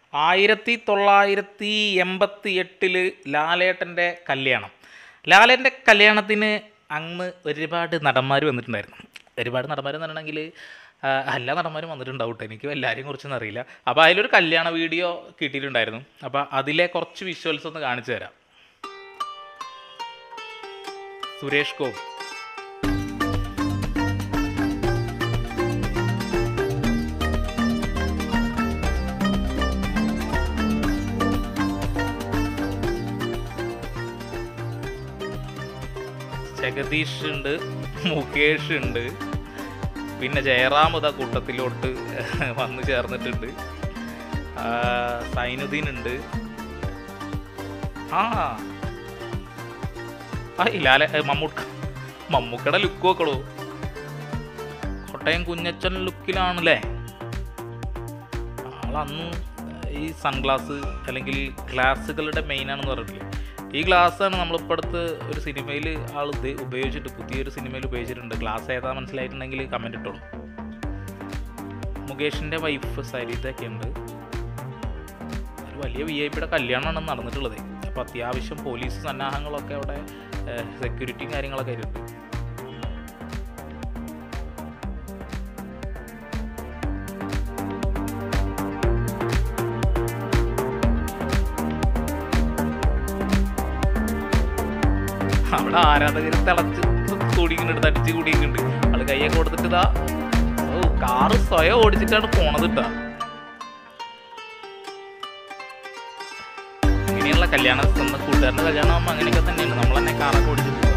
ആയിരത്തി തൊള്ളായിരത്തി എൺപത്തി എട്ടില് ലാലേട്ടൻ്റെ കല്യാണം ലാലേട്ടൻ്റെ കല്യാണത്തിന് അന്ന് ഒരുപാട് നടന്മാർ വന്നിട്ടുണ്ടായിരുന്നു ഒരുപാട് നടന്മാർ എന്ന് പറഞ്ഞിട്ടുണ്ടെങ്കിൽ എല്ലാ നടന്മാരും വന്നിട്ടുണ്ടാവും കേട്ടോ എനിക്ക് എല്ലാവരെയും കുറിച്ചൊന്നും അറിയില്ല അപ്പോൾ അതിലൊരു കല്യാണ വീഡിയോ കിട്ടിയിട്ടുണ്ടായിരുന്നു അപ്പോൾ അതിലെ കുറച്ച് വിഷ്വൽസ് ഒന്ന് കാണിച്ചു തരാം സുരേഷ് ഗോപി ജഗദീഷ് ഉണ്ട് മുകേഷ് ഉണ്ട് പിന്നെ ജയറാം ഇതാ കൂട്ടത്തിലോട്ട് വന്നു ചേർന്നിട്ടുണ്ട് ആ, സൈനുദ്ദീൻ ഉണ്ട് ആ ആ ഇല്ലാലെ മമ്മൂക്ക മമ്മൂക്കയുടെ ലുക്ക് നോക്കണോ കോട്ടയം കുഞ്ഞച്ചൻ ലുക്കിലാണല്ലേ ആളന്ന് ഈ സൺഗ്ലാസ് അല്ലെങ്കിൽ ഗ്ലാസ്സുകളുടെ മെയിൻ ആണെന്ന് പറഞ്ഞിട്ടില്ലേ ഈ ഗ്ലാസ്സാണ് നമ്മളിപ്പോൾ അടുത്ത് ഒരു സിനിമയിൽ ആൾ ഇത് ഉപയോഗിച്ചിട്ട് പുതിയൊരു സിനിമയിൽ ഉപയോഗിച്ചിട്ടുണ്ട് ഗ്ലാസ് ഏതാ മനസ്സിലായിട്ടുണ്ടെങ്കിൽ കമൻറ്റ് ഇട്ടോളൂ മുകേഷിൻ്റെ വൈഫ് സരിതൊക്കെ ഉണ്ട് ഒരു വലിയ വി ഐ പിയുടെ കല്യാണമാണ് നടന്നിട്ടുള്ളത് അപ്പോൾ അത്യാവശ്യം പോലീസ് സന്നാഹങ്ങളൊക്കെ അവിടെ സെക്യൂരിറ്റിയും കാര്യങ്ങളൊക്കെ ആയിട്ടുണ്ട് അവിടെ ആരാധകർ തിളച്ച് കൂടിക്കുന്നുണ്ട് തടിച്ച് കൂടിക്കുന്നുണ്ട് ആള് കയ്യൊക്കെ കൊടുത്തിട്ട് ഇതാ ഓ കാറ് സ്വയം ഓടിച്ചിട്ടാണ് പോണത് കേട്ടാ ഇങ്ങനെയുള്ള കല്യാണം സ്വന്തം കൂട്ടുകാരൻ്റെ കല്യാണം ആകുമ്പോൾ അങ്ങനെയൊക്കെ തന്നെയാണ് നമ്മൾ തന്നെ കാറൊക്കെ ഓടിച്ച് പോവുക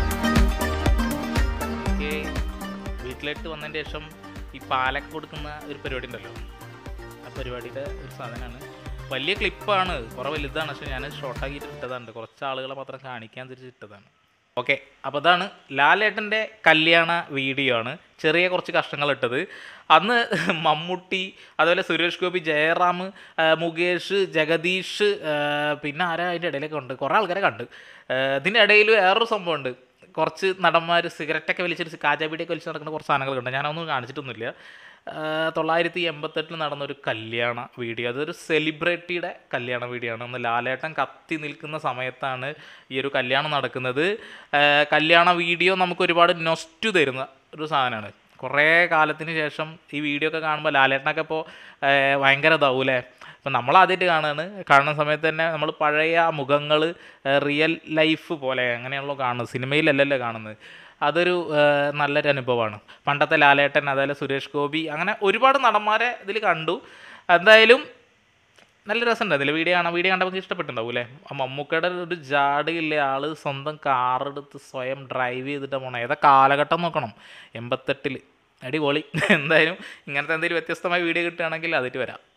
ഓക്കെ വീട്ടിലേക്ക് വന്നതിന് ശേഷം ഈ പാലൊക്കെ കൊടുക്കുന്ന ഒരു പരിപാടി ഉണ്ടല്ലോ ആ പരിപാടിയുടെ ഒരു സാധനമാണ് വലിയ ക്ലിപ്പാണ് കുറേ വലുതാണ് പക്ഷെ ഞാൻ ഷോർട്ടാക്കിയിട്ട് ഇട്ടതാണ് കുറച്ച് ആളുകളെ മാത്രം കാണിക്കാൻ തിരിച്ചിട്ടതാണ് ഓക്കെ അപ്പോൾ അതാണ് ലാലേട്ടൻ്റെ കല്യാണ വീഡിയോ ആണ് ചെറിയ കുറച്ച് കഷ്ണങ്ങൾ ഇട്ടത് അന്ന് മമ്മൂട്ടി അതുപോലെ സുരേഷ് ഗോപി ജയറാം ആ, മുകേഷ് ജഗദീഷ് ആ, പിന്നെ ആരാ അതിൻ്റെ ഇടയിലൊക്കെ ഉണ്ട് കുറേ ആൾക്കാരെ കണ്ട് ആ, ഇതിൻ്റെ ഇടയിൽ വേറൊരു സംഭവമുണ്ട് കുറച്ച് നടന്മാർ സിഗരറ്റൊക്കെ വലിച്ചിട്ട് കാജാബീഡിയൊക്കെ വലിച്ച് നടക്കുന്ന കുറച്ച് സാധനങ്ങളൊക്കെ ഉണ്ട് ഞാനൊന്നും കാണിച്ചിട്ടൊന്നുമില്ല ആ, തൊള്ളായിരത്തി എൺപത്തെട്ടിൽ നടന്നൊരു കല്യാണ വീഡിയോ അതൊരു സെലിബ്രിറ്റിയുടെ കല്യാണ വീഡിയോ ആണ് അന്ന് ലാലേട്ടൻ കത്തി നിൽക്കുന്ന സമയത്താണ് ഈ ഒരു കല്യാണം നടക്കുന്നത് ആ, കല്യാണ വീഡിയോ നമുക്ക് ഒരുപാട് നൊസ്റ്റു തരുന്ന ഒരു സാധനമാണ് കുറേ കാലത്തിന് ശേഷം ഈ വീഡിയോ ഒക്കെ കാണുമ്പോൾ ലാലേട്ടനൊക്കെ ഇപ്പോൾ ഭയങ്കര ഇതാവൂലേ അപ്പം നമ്മൾ ആദ്യമായിട്ട് കാണുകയാണ് കാണുന്ന സമയത്ത് തന്നെ നമ്മൾ പഴയ മുഖങ്ങൾ റിയൽ ലൈഫ് പോലെ അങ്ങനെയാണല്ലോ കാണുന്നത് സിനിമയിലല്ലല്ലോ കാണുന്നത് അതൊരു ആ, നല്ലൊരു അനുഭവമാണ് പണ്ടത്തെ ലാലേട്ടൻ അതുപോലെ സുരേഷ് ഗോപി അങ്ങനെ ഒരുപാട് നടന്മാരെ ഇതിൽ കണ്ടു എന്തായാലും നല്ല രസമുണ്ട് അതിൽ വീഡിയോ കാണാൻ വീഡിയോ കണ്ടപ്പോൾ ഇഷ്ടപ്പെട്ടുണ്ടാവും അല്ലേ ആ മമ്മൂക്കയുടെ ഒരു ജാടിയില്ലേ ആള് സ്വന്തം കാർ എടുത്ത് സ്വയം ഡ്രൈവ് ചെയ്തിട്ട് പോകണം ഏതാ കാലഘട്ടം നോക്കണം എൺപത്തെട്ടിൽ അടിപൊളി എന്തായാലും ഇങ്ങനത്തെ എന്തെങ്കിലും വ്യത്യസ്തമായ വീഡിയോ കിട്ടുകയാണെങ്കിൽ അതിട്ട് വരാം